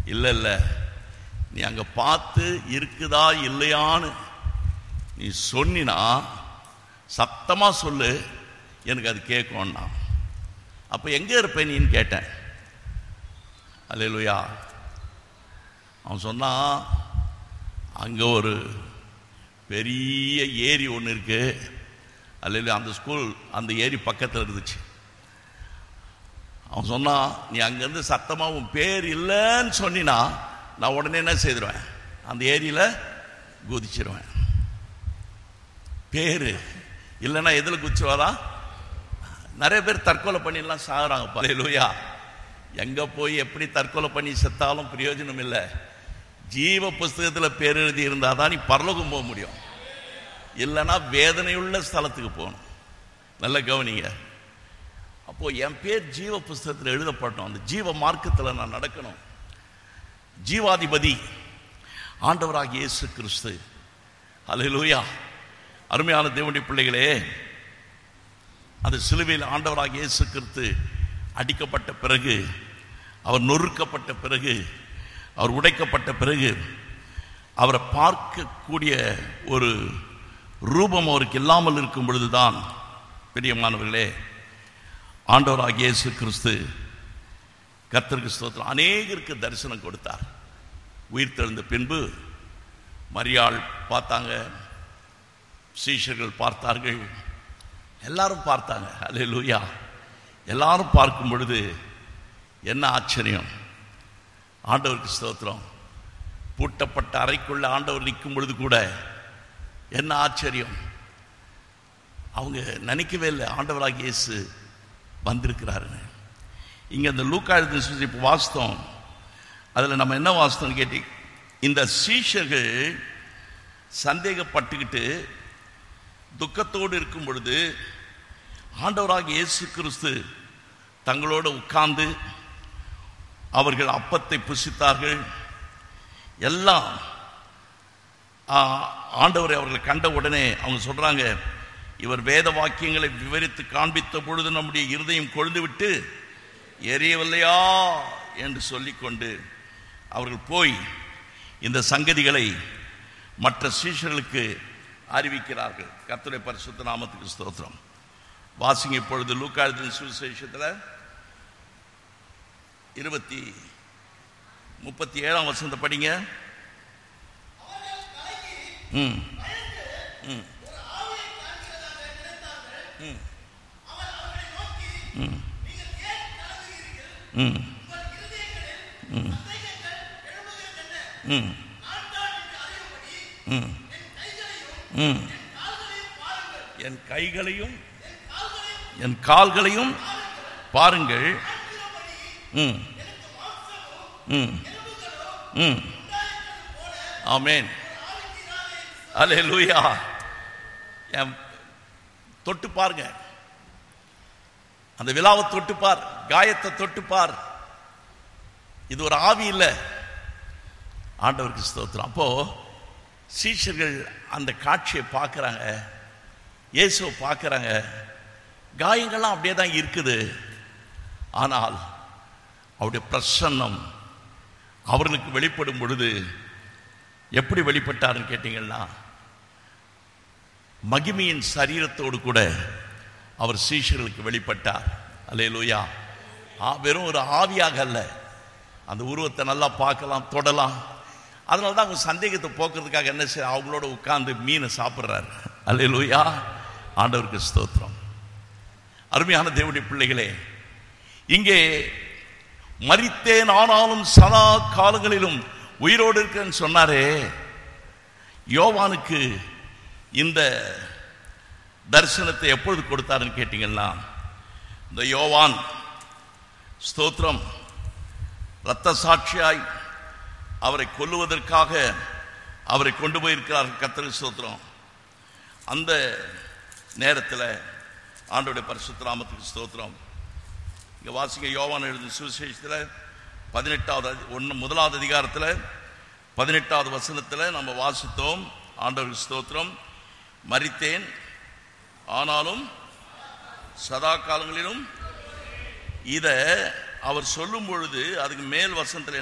இல்லை இல்லை நீ அங்கே பார்த்து இருக்குதா இல்லையான்னு நீ சொன்னினா சத்தமாக சொல்லு எனக்கு அது கேட்கும்னா அப்போ எங்கே இருப்ப நீன்னு கேட்டேன் அல்லேலூயா அவன் சொன்னான் அங்கே ஒரு பெரிய ஏரி ஒன்று இருக்கு அல்ல அந்த ஸ்கூல் அந்த ஏரி பக்கத்தில் இருந்துச்சு அவன் சொன்னான் நீ அங்கேருந்து சத்தமாக உன் பேர் இல்லைன்னு சொன்னினா நான் உடனே என்ன செய்திருவேன் அந்த ஏரியில் குதிச்சிருவேன் பேர் இல்லைன்னா எதில் குதிச்சுவாரா நிறைய பேர் தற்கொலை பண்ணிலாம் சாகுறாங்க பலையிலுயா எங்கே போய் எப்படி தற்கொலை பண்ணி செத்தாலும் பிரயோஜனம் இல்லை ஜீவ புஸ்தகத்தில் பேர் எழுதி இருந்தால் தான் நீ பரலோகம் போக முடியும் இல்லைன்னா வேதனையுள்ள ஸ்தலத்துக்கு போகணும் நல்ல கவனிங்க அப்போ என் பேர் ஜீவ புஸ்தகத்தில் எழுதப்பட்டோம் அந்த ஜீவ மார்க்கத்தில் நான் நடக்கணும் ஜீவாதிபதி ஆண்டவராகிய இயேசு கிறிஸ்து அல்லேலூயா அருமையான தேவனுடைய பிள்ளைகளே அது சிலுவையில் ஆண்டவராகிய இயேசு கிறிஸ்து அடிக்கப்பட்ட பிறகு அவர் நொறுக்கப்பட்ட பிறகு அவர் உடைக்கப்பட்ட பிறகு அவரை பார்க்கக்கூடிய ஒரு ரூபம் அவருக்கு இல்லாமல் இருக்கும் பொழுதுதான் பிரியமானவர்களே ஆண்டவராகிய இயேசு கிறிஸ்து கர்த்தருக்கு ஸ்தோத்திரம் அநேகருக்கு தரிசனம் கொடுத்தார் உயிர் தெழுந்த பின்பு மரியாள் பார்த்தாங்க சீஷர்கள் பார்த்தார்கள் எல்லாரும் பார்த்தாங்க அல்லே லூயா எல்லாரும் பார்க்கும் பொழுது என்ன ஆச்சரியம் ஆண்டவருக்கு ஸ்தோத்திரம் பூட்டப்பட்ட அறைக்குள்ள ஆண்டவர் நிற்கும் பொழுது கூட என்ன ஆச்சரியம் அவங்க நினைக்கவே இல்லை ஆண்டவராக இயேசு வந்திருக்கிறாருன்னு இங்கே இந்த லூக்கா எழுதின சுவிசேஷம் இப்போ வாஸ்தவம் அதில் நம்ம என்ன வாஸ்தவம் கேட்டி இந்த சீஷர்கள் சந்தேகப்பட்டுக்கிட்டு துக்கத்தோடு இருக்கும் பொழுது ஆண்டவராக இயேசு கிறிஸ்து தங்களோடு உட்கார்ந்து அவர்கள் அப்பத்தை புசித்தார்கள் எல்லாம் ஆ, ஆண்டவரை அவர்கள் கண்ட உடனே அவங்க சொல்றாங்க இவர் வேத வாக்கியங்களை விவரித்து காண்பித்த பொழுது நம்முடைய இருதயம் கொழுந்து விட்டு எரியவில்லையா என்று சொல்லிக்கொண்டு அவர்கள் போய் இந்த சங்கதிகளை மற்ற சீஷர்களுக்கு அறிவிக்கிறார்கள் கர்த்தருடைய பரிசுத்த நாமத்துக்கு ஸ்தோத்திரம் வாசிங்க இப்பொழுது லூக்காயுதன் சுவிசேஷத்தில் இருபத்தி முப்பத்தி ஏழாம் வசந்த படிங்க ம் ம் ம் ம் ம் ம் ம் ம் ம் என் கைகளையும் என் கால்களையும் பாருங்கள் ம் ம் ம் ஆமேன் அல்லேலூயா என் தொட்டு பாருங்க அந்த விழாவை தொட்டு பார் காயத்தை தொட்டு பார் இது ஒரு ஆவி இல்லை ஆண்டவருக்கு ஸ்தோத்திரம் அப்போ சீஷர்கள் அந்த காட்சியை பார்க்குறாங்க இயேசுவை பார்க்குறாங்க காயங்கள்லாம் அப்படியே தான் இருக்குது ஆனால் அவருடைய பிரசன்னம் அவர்களுக்கு வெளிப்படும் பொழுது எப்படி வெளிப்பட்டாருன்னு கேட்டீங்கன்னா மகிமையின் சரீரத்தோடு கூட அவர் சீஷர்களுக்கு வெளிப்பட்டார் அல்லேலூயா ஆ வெறும் ஒரு ஆவியாக அல்ல அந்த உருவத்தை நல்லா பார்க்கலாம் தொடலாம் அதனால தான் அவங்க சந்தேகத்தை போக்குறதுக்காக என்ன செய்ய அவங்களோட உட்கார்ந்து மீனை சாப்பிட்றாரு அல்லேலூயா ஆண்டவருக்கு ஸ்தோத்திரம் அருமையான தேவனுடைய பிள்ளைகளே இங்கே மரித்தேன் ஆனாலும் சதா காலங்களிலும் உயிரோடு இருக்கேன்னு சொன்னாரே யோவானுக்கு இந்த தரிசனத்தை எப்பொழுது கொடுத்தாருன்னு கேட்டீங்கன்னா இந்த யோவான் ஸ்தோத்திரம் இரத்த சாட்சியாய் அவரை கொல்லுவதற்காக அவரை கொண்டு போயிருக்கிறார்கள் கத்தரி ஸ்தோத்திரம் அந்த நேரத்தில் ஆண்டோடைய பரிசுத்த நாமத்துக்கு ஸ்தோத்திரம் இங்கே வாசிங்க யோவான் எழுதின சுவிசேஷத்தில் பதினெட்டாவது அதி- ஒன்று முதலாவது அதிகாரத்தில் பதினெட்டாவது வசனத்தில் நம்ம வாசித்தோம் ஆண்டவருக்கு ஸ்தோத்திரம் மரித்தேன் ஆனாலும் சதா காலங்களிலும் இதை அவர் சொல்லும் பொழுது அதுக்கு மேல் வசனத்தில்